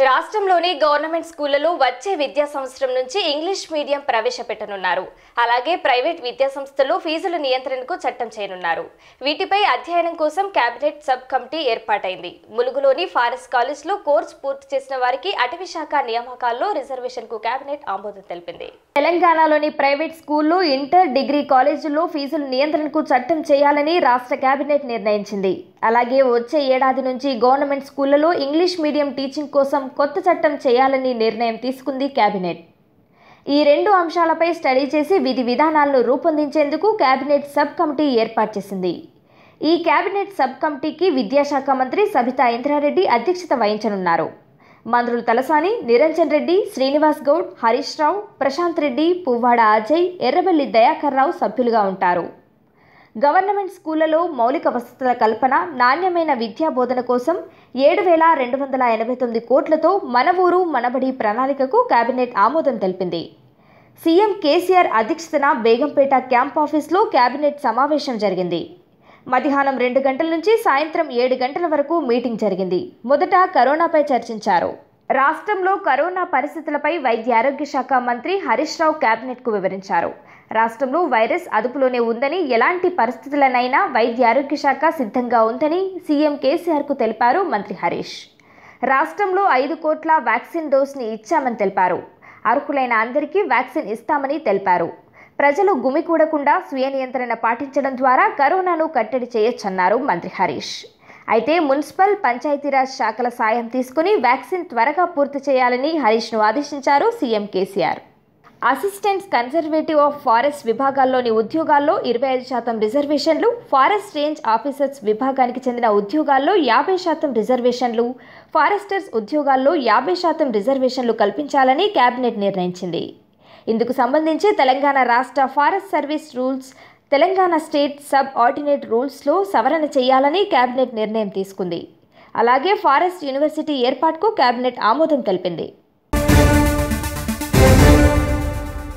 రాష్ట్రంలోని గవర్నమెంట్ స్కూళ్లలో వచ్చే విద్యా సంవత్సరం నుంచి ఇంగ్లీష్ మీడియం ప్రవేశపెట్టనున్నారు అలాగే ప్రైవేట్ విద్యా సంస్థల్లో ఫీజుల నియంత్రణకు చట్టం చేయనున్నారు వీటిపై అధ్యయనం కోసం కేబినెట్ సబ్ కమిటీ ఏర్పాటైంది ములుగులోని ఫారెస్ట్ కాలేజ్లో కోర్సు పూర్తి చేసిన వారికి అటవీ శాఖ నియామకాల్లో రిజర్వేషన్ కు కేబినెట్ ఆమోదం తెలిపింది తెలంగాణలోని ప్రైవేట్ స్కూల్లో ఇంటర్ డిగ్రీ కాలేజీల్లో ఫీజుల నియంత్రణకు చట్టం చేయాలని రాష్ట్ర కేబినెట్ నిర్ణయించింది అలాగే వచ్చే ఏడాది నుంచి గవర్నమెంట్ స్కూళ్లలో ఇంగ్లీష్ మీడియం టీచింగ్ కోసం కొత్త చట్టం చేయాలని నిర్ణయం తీసుకుంది కేబినెట్ ఈ రెండు అంశాలపై స్టడీ చేసి విధి విధానాలను రూపొందించేందుకు కేబినెట్ సబ్ కమిటీ ఏర్పాటు చేసింది ఈ కేబినెట్ సబ్ కమిటీకి విద్యాశాఖ మంత్రి సబితా ఇంద్రారెడ్డి అధ్యక్షత వహించనున్నారు మంత్రులు తలసాని నిరంజన్ రెడ్డి శ్రీనివాస్ గౌడ్ హరీష్ రావు ప్రశాంత్ రెడ్డి పువ్వాడ అజయ్ ఎర్రబెల్లి దయాకర్ రావు సభ్యులుగా ఉంటారు గవర్నమెంట్ స్కూళ్లలో మౌలిక వసతుల కల్పన నాణ్యమైన విద్యా బోధన కోసం ఏడు వేల రెండు వందల ఎనభై తొమ్మిది కోట్లతో మన ఊరు మనబడి ప్రణాళికకు కేబినెట్ ఆమోదం తెలిపింది సీఎం కేసీఆర్ అధ్యక్షతన బేగంపేట క్యాంప్ ఆఫీస్లో కేబినెట్ సమావేశం జరిగింది మధ్యాహ్నం రెండు గంటల నుంచి సాయంత్రం ఏడు గంటల వరకు మీటింగ్ జరిగింది మొదట కరోనాపై చర్చించారు రాష్ట్రంలో కరోనా పరిస్థితులపై వైద్య ఆరోగ్య శాఖ మంత్రి హరీష్ రావు కేబినెట్కు వివరించారు రాష్ట్రంలో వైరస్ అదుపులోనే ఉందని ఎలాంటి పరిస్థితులనైనా వైద్య ఆరోగ్య శాఖ సిద్ధంగా ఉందని సీఎం కేసీఆర్కు తెలిపారు మంత్రి హరీష్ రాష్ట్రంలో ఐదు కోట్ల వ్యాక్సిన్ డోస్ని ఇచ్చామని తెలిపారు అర్హులైన అందరికీ వ్యాక్సిన్ ఇస్తామని తెలిపారు ప్రజలు గుమికూడకుండా స్వీయ నియంత్రణ పాటించడం ద్వారా కరోనాను కట్టడి చేయొచ్చన్నారు మంత్రి హరీష్ అయితే మున్సిపల్ పంచాయతీరాజ్ శాఖల సాయం తీసుకుని వ్యాక్సిన్ త్వరగా పూర్తి చేయాలని హరీష్ను ఆదేశించారు CM KCR assistant conservative of forest విభాగాల్లోని ఉద్యోగాల్లో ఇరవై ఐదు శాతం రిజర్వేషన్లు ఫారెస్ట్ రేంజ్ ఆఫీసర్స్ విభాగానికి చెందిన ఉద్యోగాల్లో యాభై శాతం రిజర్వేషన్లు ఫారెస్టర్స్ ఉద్యోగాల్లో యాభై శాతం రిజర్వేషన్లు కల్పించాలని కేబినెట్ నిర్ణయించింది ఇందుకు సంబంధించి తెలంగాణ రాష్ట్ర forest service rules Telangana state subordinate రూల్స్లో సవరణ చేయాలని కేబినెట్ నిర్ణయం తీసుకుంది అలాగే ఫారెస్ట్ యూనివర్సిటీ ఏర్పాటుకు కేబినెట్ ఆమోదం తెలిపింది